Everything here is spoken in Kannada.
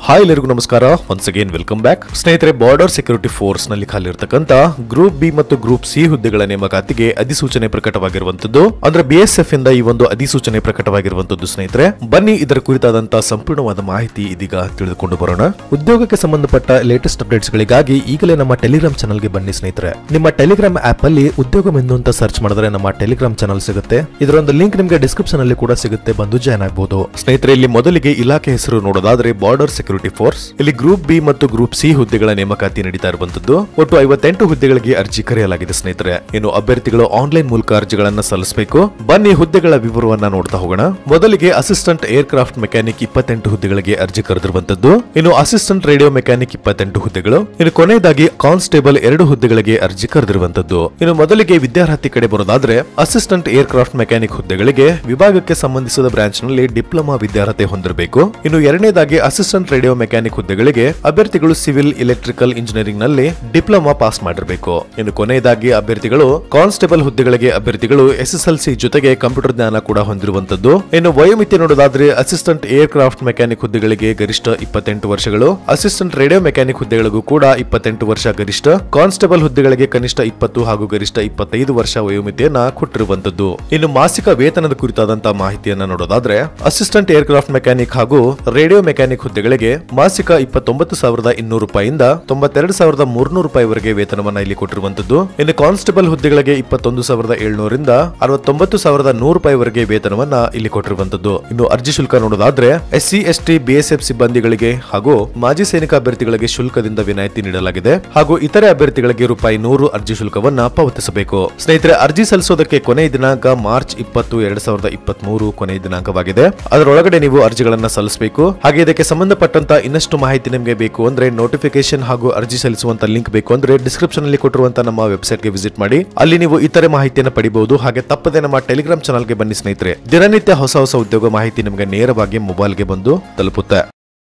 ಹಾಯ್ ಎಲ್ಲರಿಗೂ ನಮಸ್ಕಾರ ಒನ್ಸ್ ಅಗೇನ್ ವೆಲ್ಕಮ್ ಬ್ಯಾಕ್ ಸ್ನೇಹಿತರೆ ಬಾರ್ಡರ್ ಸೆಕ್ಯೂರಿಟಿ ಫೋರ್ಸ್ ನಲ್ಲಿ ಖಾಲಿರ್ತಕ್ಕಂತ ಗ್ರೂಪ್ ಬಿ ಮತ್ತು ಗ್ರೂಪ್ ಸಿ ಹುದ್ದೆಗಳ ನೇಮಕಾತಿಗೆ ಅಧಿಸೂಚನೆ ಪ್ರಕಟವಾಗಿರುವಂತದ್ದು ಅಂದ್ರೆ ಬಿಎಸ್ಎಫ್ ಇಂದ ಈ ಒಂದು ಅಧಿಸೂಚನೆ ಪ್ರಕಟವಾಗಿರುವಂತದ್ದು ಸ್ನೇಹಿತರೆ ಬನ್ನಿ ಇದರ ಕುರಿತಾದಂತಹ ಸಂಪೂರ್ಣವಾದ ಮಾಹಿತಿ ಇದೀಗ ತಿಳಿದುಕೊಂಡು ಬರೋಣ ಉದ್ಯೋಗಕ್ಕೆ ಸಂಬಂಧಪಟ್ಟ ಲೇಟೆಸ್ಟ್ ಅಪ್ಡೇಟ್ಸ್ ಗಳಿಗಾಗಿ ಈಗಲೇ ನಮ್ಮ ಟೆಲಿಗ್ರಾಮ್ ಚಾನಲ್ಗೆ ಬನ್ನಿ ಸ್ನೇಹಿತರೆ ನಿಮ್ಮ ಟೆಲಿಗ್ರಾಮ್ ಆಪ್ ಅಲ್ಲಿ ಉದ್ಯೋಗ ಮೆನು ಅಂತ ಸರ್ಚ್ ಮಾಡಿದ್ರೆ ನಮ್ಮ ಟೆಲಿಗ್ರಾಮ್ ಚಾನಲ್ ಸಿಗುತ್ತೆ ಇದರೊಂದು ಲಿಂಕ್ ನಿಮಗೆ ಡಿಸ್ಕ್ರಿಪ್ಷನ್ ಅಲ್ಲಿ ಕೂಡ ಸಿಗುತ್ತೆ ಬಂದು ಜಾಯ್ನ್ ಆಗಬಹುದು ಸ್ನೇಹಿತರೆ ಇಲ್ಲಿ ಮೊದಲಿಗೆ ಇಲಾಖೆ ಹೆಸರು ನೋಡೋದಾದ್ರೆ ಬಾರ್ಡರ್ ಸೆಕ್ಯೂರಿಟಿ ಫೋರ್ಸ್ ಇಲ್ಲಿ ಗ್ರೂಪ್ ಬಿ ಮತ್ತು ಗ್ರೂಪ್ ಸಿ ಹುದ್ದೆಗಳ ನೇಮಕಾತಿ ನಡೀತಾ ಇರುವಂತದ್ದು ಒಟ್ಟು ಐವತ್ತೆಂಟು ಹುದ್ದೆಗಳಿಗೆ ಅರ್ಜಿ ಕರೆಯಲಾಗಿದೆ ಸ್ನೇಹಿತರೆ ಇನ್ನು ಅಭ್ಯರ್ಥಿಗಳು ಆನ್ಲೈನ್ ಮೂಲಕ ಅರ್ಜಿಗಳನ್ನ ಸಲ್ಲಿಸಬೇಕು ಬನ್ನಿ ಹುದ್ದೆಗಳ ವಿವರವನ್ನ ನೋಡ್ತಾ ಹೋಗೋಣ ಮೊದಲಿಗೆ ಅಸಿಸ್ಟೆಂಟ್ ಏರ್ ಕ್ರಾಫ್ಟ್ ಮೆಕ್ಯಾನಿಕ್ ಇಪ್ಪತ್ತೆಂಟು ಹುದ್ದೆಗಳಿಗೆ ಅರ್ಜಿ ಕರೆದಿರುವಂತದ್ದು ಇನ್ನು ಅಸಿಸ್ಟೆಂಟ್ ರೇಡಿಯೋ ಮೆಕ್ಯಾನಿಕ್ ಇಪ್ಪತ್ತೆಂಟು ಹುದ್ದೆಗಳು ಇನ್ನು ಕೊನೆಯದಾಗಿ ಕಾನ್ಸ್ಟೇಬಲ್ ಎರಡು ಹುದ್ದೆಗಳಿಗೆ ಅರ್ಜಿ ಕರೆದಿರುವಂತದ್ದು ಇನ್ನು ಮೊದಲಿಗೆ ವಿದ್ಯಾರ್ಥಿ ಕಡೆ ಬರೋದಾದ್ರೆ ಅಸಿಸ್ಟೆಂಟ್ ಏರ್ ಕ್ರಾಫ್ಟ್ ಮೆಕ್ಯಾನಿಕ್ ಹುದ್ದೆಗಳಿಗೆ ವಿಭಾಗಕ್ಕೆ ಸಂಬಂಧಿಸಿದ ಬ್ರಾಂಚ್ ನಲ್ಲಿ ಡಿಪ್ಲೊಮಾ ವಿದ್ಯಾರ್ಹತೆ ಹೊಂದಿರಬೇಕು ಇನ್ನು ಎರಡನೇದಾಗಿ ಅಸಿಸ್ಟೆಂಟ್ ರೇಡಿಯೋ ಮೆಕ್ಯಾನಿಕ್ ಹುದ್ದೆಗಳಿಗೆ ಅಭ್ಯರ್ಥಿಗಳು ಸಿವಿಲ್ ಇಲೆಕ್ಟ್ರಿಕಲ್ ಇಂಜಿನಿಯರಿಂಗ್ ನಲ್ಲಿ ಡಿಪ್ಲೊಮಾ ಪಾಸ್ ಮಾಡಿರಬೇಕು ಇನ್ನು ಕೊನೆಯದಾಗಿ ಅಭ್ಯರ್ಥಿಗಳು ಕಾನ್ಸ್ಟೇಬಲ್ ಹುದ್ದೆಗಳಿಗೆ ಅಭ್ಯರ್ಥಿಗಳು ಎಸ್ಎಸ್ಎಲ್ಸಿ ಜೊತೆಗೆ ಕಂಪ್ಯೂಟರ್ ಜ್ಞಾನ ಕೂಡ ಹೊಂದಿರುವಂತದ್ದು ಇನ್ನು ವಯೋಮಿತಿ ನೋಡೋದಾದ್ರೆ ಅಸಿಸ್ಟೆಂಟ್ ಏರ್ ಕ್ರಾಫ್ಟ್ ಮೆಕ್ಯಾನಿಕ್ ಹುದ್ದೆಗಳಿಗೆ ಗರಿಷ್ಠ ಇಪ್ಪತ್ತೆಂಟು ವರ್ಷಗಳು ಅಸಿಸ್ಟೆಂಟ್ ರೇಡಿಯೋ ಮೆಕ್ಯಾನಿಕ್ ಹುದ್ದೆಗಳಿಗೂ ಕೂಡ ಇಪ್ಪತ್ತೆಂಟು ವರ್ಷ ಗರಿಷ್ಠ ಕಾನ್ಸ್ಟೇಬಲ್ ಹುದ್ದೆಗಳಿಗೆ ಕನಿಷ್ಠ ಇಪ್ಪತ್ತು ಹಾಗೂ ಗರಿಷ್ಠ ಇಪ್ಪತ್ತೈದು ವರ್ಷ ವಯೋಮಿತಿಯನ್ನ ಕೊಟ್ಟಿರುವಂತದ್ದು ಇನ್ನು ಮಾಸಿಕ ವೇತನದ ಕುರಿತಾದಂತಹ ಮಾಹಿತಿಯನ್ನ ನೋಡೋದಾದ್ರೆ ಅಸಿಸ್ಟೆಂಟ್ ಏರ್ ಕ್ರಾಫ್ಟ್ ಮೆಕ್ಯಾನಿಕ್ ಹಾಗೂ ರೇಡಿಯೋ ಮೆಕ್ಯಾನಿಕ್ ಹುದ್ದೆಗಳಿಗೆ ಮಾಸಿಕ ಇಪ್ಪತ್ತೊಂಬತ್ತು ಸಾವಿರದ ಇನ್ನೂರು ರೂಪಾಯಿಂದ ತೊಂಬತ್ತೆರಡು ಸಾವಿರದ ಮೂರ್ನೂರು ರೂಪಾಯಿವರೆಗೆ ವೇತನವನ್ನ ಇಲ್ಲಿ ಕೊಟ್ಟಿರುವಂತದ್ದು ಇನ್ನು ಕಾನ್ಸ್ಟೇಬಲ್ ಹುದ್ದೆಗಳಿಗೆ ಇಪ್ಪತ್ತೊಂದು ಸಾವಿರದ ಏಳ್ನೂರಿಂದ ಅರವತ್ತೊಂಬತ್ತು ಸಾವಿರದ ನೂರು ರೂಪಾಯಿವರೆಗೆ ವೇತನವನ್ನ ಇಲ್ಲಿ ಕೊಟ್ಟಿರುವಂತದ್ದು ಇನ್ನು ಅರ್ಜಿ ಶುಲ್ಕ ನೋಡೋದಾದ್ರೆ ಎಸ್ಸಿ ಎಸ್ಟಿ ಬಿಎಸ್ಎಫ್ ಸಿಬ್ಬಂದಿಗಳಿಗೆ ಹಾಗೂ ಮಾಜಿ ಸೈನಿಕ ಅಭ್ಯರ್ಥಿಗಳಿಗೆ ಶುಲ್ಕದಿಂದ ವಿನಾಯಿತಿ ನೀಡಲಾಗಿದೆ ಹಾಗೂ ಇತರೆ ಅಭ್ಯರ್ಥಿಗಳಿಗೆ ರೂಪಾಯಿ ನೂರು ಅರ್ಜಿ ಶುಲ್ಕವನ್ನ ಪಾವತಿಸಬೇಕು ಸ್ನೇಹಿತರೆ ಅರ್ಜಿ ಸಲ್ಲಿಸೋದಕ್ಕೆ ಕೊನೆಯ ದಿನಾಂಕ ಮಾರ್ಚ್ ಇಪ್ಪತ್ತು ಎರಡ್ ಸಾವಿರದ ಇಪ್ಪತ್ತ್ ಮೂರು ಕೊನೆಯ ದಿನಾಂಕವಾಗಿದೆ ಅದರೊಳಗಡೆ ನೀವು ಅರ್ಜಿಗಳನ್ನ ಸಲ್ಲಿಸಬೇಕು ಹಾಗೆ ಇದಕ್ಕೆ ಸಂಬಂಧಪಟ್ಟಂತ ಇನ್ನಷ್ಟು ಮಾಹಿತಿ ನಿಮಗೆ ಬೇಕು ಅಂದ್ರೆ ನೋಟಿಫಿಕೇಶನ್ ಹಾಗೂ ಅರ್ಜಿ ಸಲ್ಲಿಸುವಂತ ಲಿಂಕ್ ಬೇಕು ಅಂದ್ರೆ ಡಿಸ್ಕ್ರಿಪ್ಷನ್ ಅಲ್ಲಿ ಕೊಟ್ಟಿರುವಂತ ನಮ್ಮ ವೆಬ್ಸೈಟ್ ಗೆ ವಿಸಿಟ್ ಮಾಡಿ ಅಲ್ಲಿ ನೀವು ಇತರೆ ಮಾಹಿತಿಯನ್ನು ಪಡಿಬಹುದು ಹಾಗೆ ತಪ್ಪದೆ ನಮ್ಮ ಟೆಲಿಗ್ರಾಮ್ ಚಾನಲ್ಗೆ ಬನ್ನಿ ಸ್ನೇಹಿತರೆ ದಿನನಿತ್ಯ ಹೊಸ ಹೊಸ ಉದ್ಯೋಗ ಮಾಹಿತಿ ನಿಮಗೆ ನೇರವಾಗಿ ಮೊಬೈಲ್ಗೆ ಬಂದು ತಲುಪುತ್ತೆ